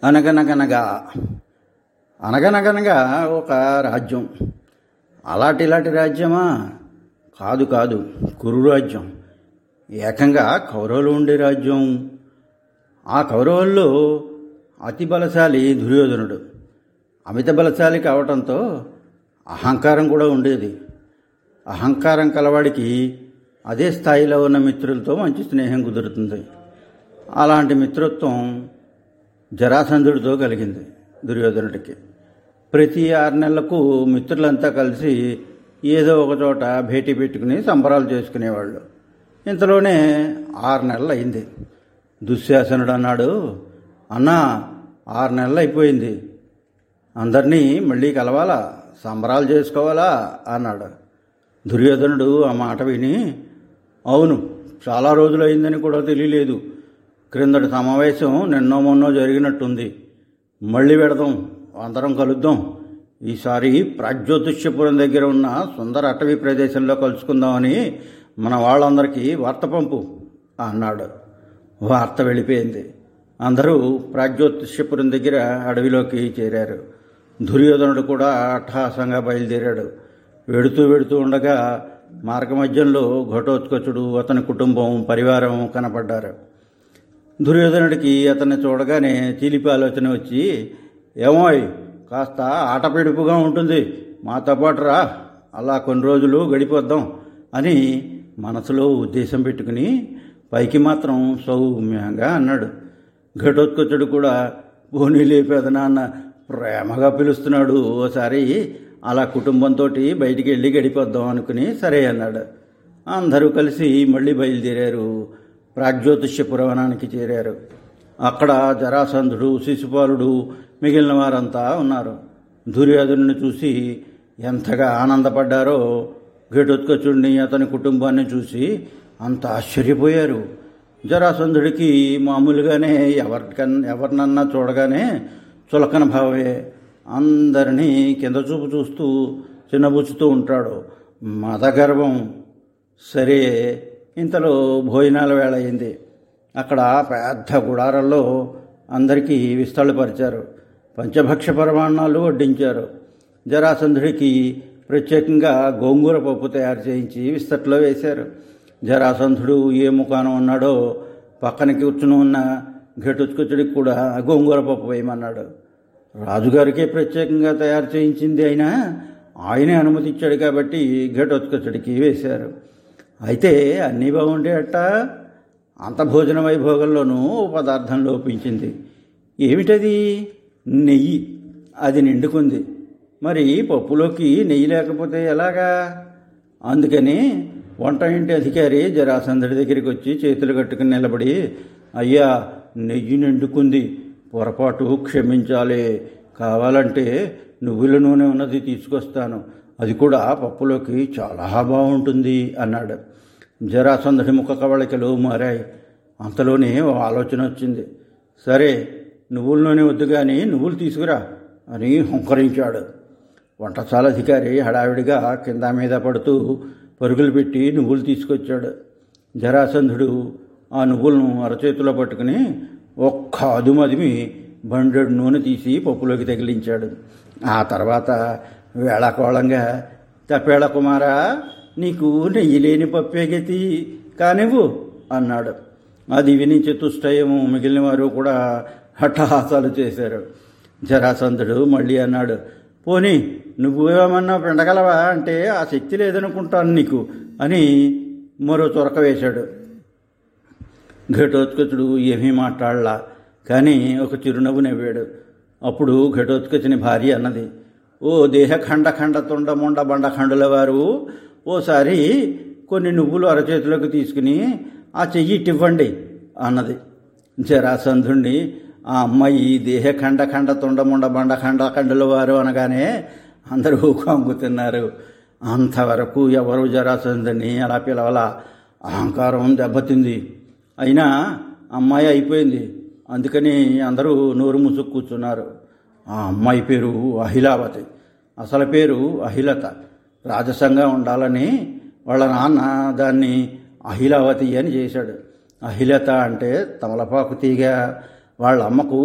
అనగనగనగా అనగనగనగా ఒక రాజ్యం అలాంటి ఇలాంటి రాజ్యమా కాదు కాదు కురు రాజ్యం ఏకంగా కౌరవులు ఉండే రాజ్యం ఆ కౌరవుల్లో అతి బలశాలి దుర్యోధనుడు అమిత బలశాలి కావటంతో అహంకారం కూడా ఉండేది అహంకారం కలవాడికి అదే స్థాయిలో ఉన్న మిత్రులతో మంచి స్నేహం కుదురుతుంది అలాంటి మిత్రత్వం జరాసంధుడితో కలిగింది దుర్యోధనుడికి ప్రతి ఆరు నెలలకు మిత్రులంతా కలిసి ఏదో ఒక చోట భేటీ పెట్టుకుని సంబరాలు చేసుకునేవాళ్ళు ఇంతలోనే ఆరు నెలలు అయింది దుశ్శాసనుడు అన్నాడు అన్నా ఆరు నెలలు అయిపోయింది అందరినీ మళ్ళీ కలవాలా సంబరాలు చేసుకోవాలా అన్నాడు దుర్యోధనుడు ఆ మాట విని అవును చాలా రోజులైందని కూడా తెలియలేదు క్రిందటి సమావేశం నిన్నో మొన్నో జరిగినట్టుంది మళ్ళీ పెడదాం అందరం కలుద్దాం ఈసారి ప్రాగ్జ్యోతిష్యపురం దగ్గర ఉన్న సుందర అటవీ ప్రదేశంలో కలుసుకుందామని మన వాళ్ళందరికీ వార్త పంపు అన్నాడు వార్త వెళ్ళిపోయింది అందరూ ప్రాగ్జ్యోతిష్యపురం దగ్గర అడవిలోకి చేరారు దుర్యోధనుడు కూడా అట్టహాసంగా బయలుదేరాడు వెడుతూ వెడుతూ ఉండగా మార్గమధ్యంలో ఘటోత్కచుడు అతని కుటుంబం పరివారం కనపడ్డారు దుర్యోధనుడికి అతన్ని చూడగానే చిలిపి ఆలోచన వచ్చి ఏమోయ్ కాస్త ఆటపిడుపుగా ఉంటుంది మాతో పాటు రా అలా కొన్ని రోజులు గడిపోద్దాం అని మనసులో ఉద్దేశం పెట్టుకుని పైకి మాత్రం సౌమ్యంగా అన్నాడు ఘటోత్కచుడు కూడా పోనీ లేపేదనాన్న ప్రేమగా పిలుస్తున్నాడు ఓసారి అలా కుటుంబంతో బయటికి వెళ్ళి గడిపోద్దాం అనుకుని సరే అన్నాడు అందరూ కలిసి మళ్ళీ బయలుదేరారు ప్రాగ్జ్యోతిష్య పురవనానికి చేరారు అక్కడ జరాసంధుడు శిశుపాలుడు మిగిలిన వారంతా ఉన్నారు దుర్యోధనుని చూసి ఎంతగా ఆనందపడ్డారో ఘటోత్కచుడిని అతని కుటుంబాన్ని చూసి అంత ఆశ్చర్యపోయారు జరాసంధుడికి మామూలుగానే ఎవరికన్ ఎవరినన్నా చూడగానే చులకన భావే అందరినీ కింద చూపు చూస్తూ చిన్నబుచ్చుతూ ఉంటాడు మదగర్వం సరే ఇంతలో భోజనాల వేళ అయింది అక్కడ పెద్ద గుడారంలో అందరికీ విస్తళ్ళపరిచారు పంచభక్ష పరమాణాలు వడ్డించారు జరాసంధుడికి ప్రత్యేకంగా గోంగూర పప్పు తయారు చేయించి విస్తట్లో వేశారు జరాసంధుడు ఏ ముఖానం ఉన్నాడో పక్కన కూర్చుని ఉన్న ఘటుచ్కుచుడికి కూడా గోంగూర పప్పు వేయమన్నాడు రాజుగారికే ప్రత్యేకంగా తయారు చేయించింది అయినా ఆయనే అనుమతి ఇచ్చాడు కాబట్టి ఘటోత్కచుడికి వేశారు అయితే అన్నీ బాగుండేట అంత భోజన వైభోగంలోనూ ఓ పదార్థం లోపించింది ఏమిటది నెయ్యి అది నిండుకుంది మరి పప్పులోకి నెయ్యి లేకపోతే ఎలాగా అందుకని వంట ఇంటి అధికారి జరాసంధుడి దగ్గరికి వచ్చి చేతులు కట్టుకుని నిలబడి అయ్యా నెయ్యి నిండుకుంది పొరపాటు క్షమించాలి కావాలంటే నువ్వుల నూనె ఉన్నది తీసుకొస్తాను అది కూడా పప్పులోకి చాలా బాగుంటుంది అన్నాడు జరాసంధుడి ముఖ కవళికలు మారాయి అంతలోనే ఓ ఆలోచన వచ్చింది సరే నువ్వుల నూనె వద్దు కానీ నువ్వులు తీసుకురా అని హుంకరించాడు వంటశాల అధికారి హడావిడిగా కింద మీద పడుతూ పరుగులు పెట్టి నువ్వులు తీసుకొచ్చాడు జరాసంధుడు ఆ నువ్వులను అరచేతిలో పట్టుకుని ఒక్క అదుమదిమి బండెడు నూనె తీసి పప్పులోకి తగిలించాడు ఆ తర్వాత వేళాకోళంగా తప్పేళ కుమారా నీకు నెయ్యి లేని పప్పే గతి కానివ్వు అన్నాడు అది విని చతుష్టయము మిగిలిన వారు కూడా హఠహాసాలు చేశారు జరాసంధుడు మళ్ళీ అన్నాడు పోనీ నువ్వేమన్నా పిండగలవా అంటే ఆ శక్తి లేదనుకుంటాను నీకు అని మరో చొరక వేశాడు ఘటోత్కచుడు ఏమీ మాట్లాడలా కానీ ఒక చిరునవ్వు నవ్వాడు అప్పుడు ఘటోత్కచుని భార్య అన్నది ఓ దేహ ఖండ ఖండ తొండ మొండ బండ ఖండుల వారు ఓసారి కొన్ని నువ్వులు అరచేతిలోకి తీసుకుని ఆ చెయ్యి ఇవ్వండి అన్నది జరాసంధుణ్ణి ఆ అమ్మాయి దేహ ఖండ ఖండ తొండముండ బండ ఖండ ఖండుల వారు అనగానే అందరూ కంగుతున్నారు అంతవరకు ఎవరు జరాసంధుని అలా పిలవల అహంకారం దెబ్బతింది అయినా అమ్మాయి అయిపోయింది అందుకని అందరూ నోరు ముసుగు కూర్చున్నారు ఆ అమ్మాయి పేరు అహిలావతి అసలు పేరు అహిలత రాజసంగా ఉండాలని వాళ్ళ నాన్న దాన్ని అహిలావతి అని చేశాడు అహిలత అంటే తమలపాకు తీగ వాళ్ళ అమ్మకు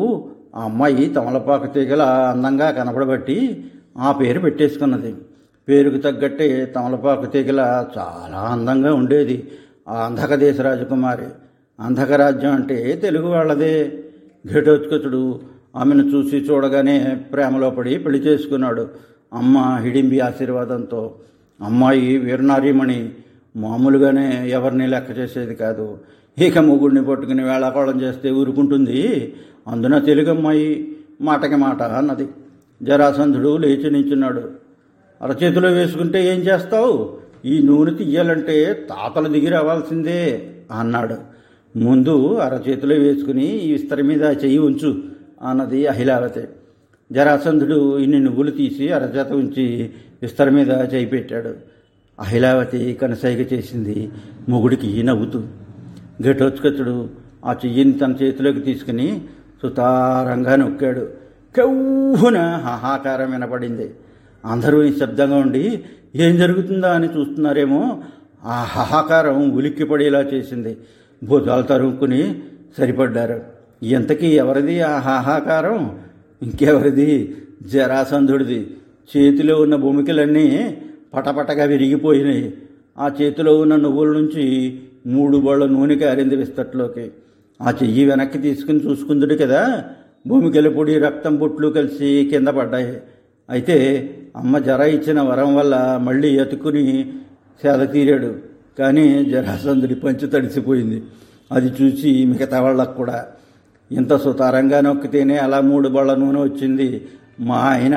ఆ అమ్మాయి తమలపాకు తీగల అందంగా కనబడబట్టి ఆ పేరు పెట్టేసుకున్నది పేరుకు తగ్గట్టే తమలపాకు తీగల చాలా అందంగా ఉండేది ఆ అంధక దేశ రాజకుమారి అంధక రాజ్యం అంటే తెలుగు వాళ్ళదే ఘటోత్కచుడు ఆమెను చూసి చూడగానే ప్రేమలో పడి పెళ్లి చేసుకున్నాడు అమ్మ హిడింబి ఆశీర్వాదంతో అమ్మాయి వీరనారీమణి మామూలుగానే ఎవరిని లెక్క చేసేది కాదు ఇక మొగుడిని పట్టుకుని వేళాకోళం చేస్తే ఊరుకుంటుంది అందున తెలుగు అమ్మాయి మాటకి మాట అన్నది జరాసంధుడు లేచి నించున్నాడు అరచేతిలో వేసుకుంటే ఏం చేస్తావు ఈ నూనె తీయాలంటే తాతలు దిగి రావాల్సిందే అన్నాడు ముందు అరచేతిలో వేసుకుని ఈ విస్తరి మీద చెయ్యి ఉంచు అన్నది అహిలావతి జరాసంధుడు ఇన్ని నువ్వులు తీసి అరచేత ఉంచి విస్తరి మీద చేయి పెట్టాడు అహిలావతి కనసైగ చేసింది మొగుడికి నవ్వుతూ ఘటోత్కచుడు ఆ చెయ్యిని తన చేతిలోకి తీసుకుని సుతారంగా నొక్కాడు కవ్వున హాహాకారం వినపడింది అందరూ నిశ్శబ్దంగా ఉండి ఏం జరుగుతుందా అని చూస్తున్నారేమో ఆ హాహాకారం ఉలిక్కి పడేలా చేసింది భుజాలు తరుముకుని సరిపడ్డారు ఎంతకీ ఎవరిది ఆ హాహాకారం ఇంకెవరిది జరాసంధుడిది చేతిలో ఉన్న భూమికలన్నీ పటపటగా విరిగిపోయినాయి ఆ చేతిలో ఉన్న నువ్వుల నుంచి మూడు బళ్ళ నూనె కారింది విస్తట్లోకి ఆ చెయ్యి వెనక్కి తీసుకుని చూసుకుందుడు కదా భూమికెళ్ళి పొడి రక్తం బొట్లు కలిసి కింద పడ్డాయి అయితే అమ్మ జర ఇచ్చిన వరం వల్ల మళ్ళీ ఎతుకుని సేద తీరాడు కానీ జరాసంధుడి పంచి తడిసిపోయింది అది చూసి మిగతా వాళ్ళకు కూడా ఇంత సుతారంగా నొక్కితేనే అలా మూడు బళ్ళ నూనె వచ్చింది మా ఆయన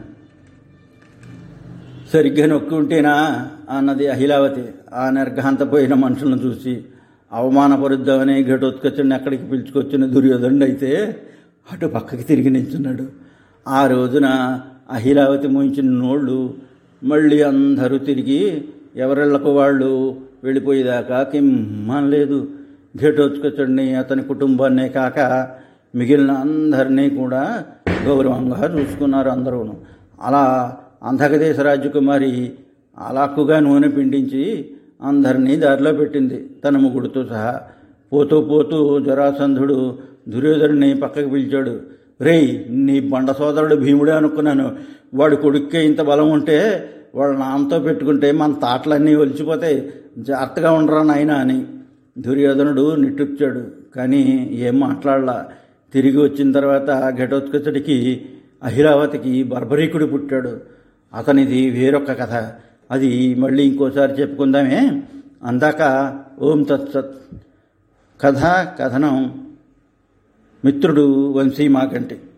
సరిగ్గా నొక్కి ఉంటేనా అన్నది అహిలావతి ఆ నిర్ఘాంతపోయిన మనుషులను చూసి అవమానపరుద్దామని ఘటోత్కచుడిని అక్కడికి పిలుచుకొచ్చిన దుర్యోధనుడు అయితే అటు పక్కకి తిరిగి నించున్నాడు ఆ రోజున అహిలావతి మూయించిన నోళ్ళు మళ్ళీ అందరూ తిరిగి ఎవరిళ్లకు వాళ్ళు వెళ్ళిపోయేదాకా కిమ్మనలేదు ఘటోత్కచుడిని అతని కుటుంబాన్నే కాక మిగిలిన అందరినీ కూడా గౌరవంగా చూసుకున్నారు అందరూ అలా అంధకదేశ రాజకుమారి అలాక్కుగా నూనె పిండించి అందరినీ దారిలో పెట్టింది తన ముగుడుతో సహా పోతూ పోతూ జరాసంధుడు దుర్యోధనుని పక్కకి పిలిచాడు రేయ్ నీ బండ సోదరుడు భీముడే అనుకున్నాను వాడి కొడుక్కే ఇంత బలం ఉంటే వాళ్ళ నాన్నతో పెట్టుకుంటే మన తాటలన్నీ ఒలిచిపోతాయి జాగ్రత్తగా ఉండరా నాయన అని దుర్యోధనుడు నిట్టుచ్చాడు కానీ ఏం మాట్లాడలా తిరిగి వచ్చిన తర్వాత ఘటోత్కచుడికి అహిరావతికి బర్బరీకుడు పుట్టాడు అతనిది వేరొక కథ అది మళ్ళీ ఇంకోసారి చెప్పుకుందామే అందాక ఓం తత్సత్ కథ కథనం మిత్రుడు వంశీ మాకంటి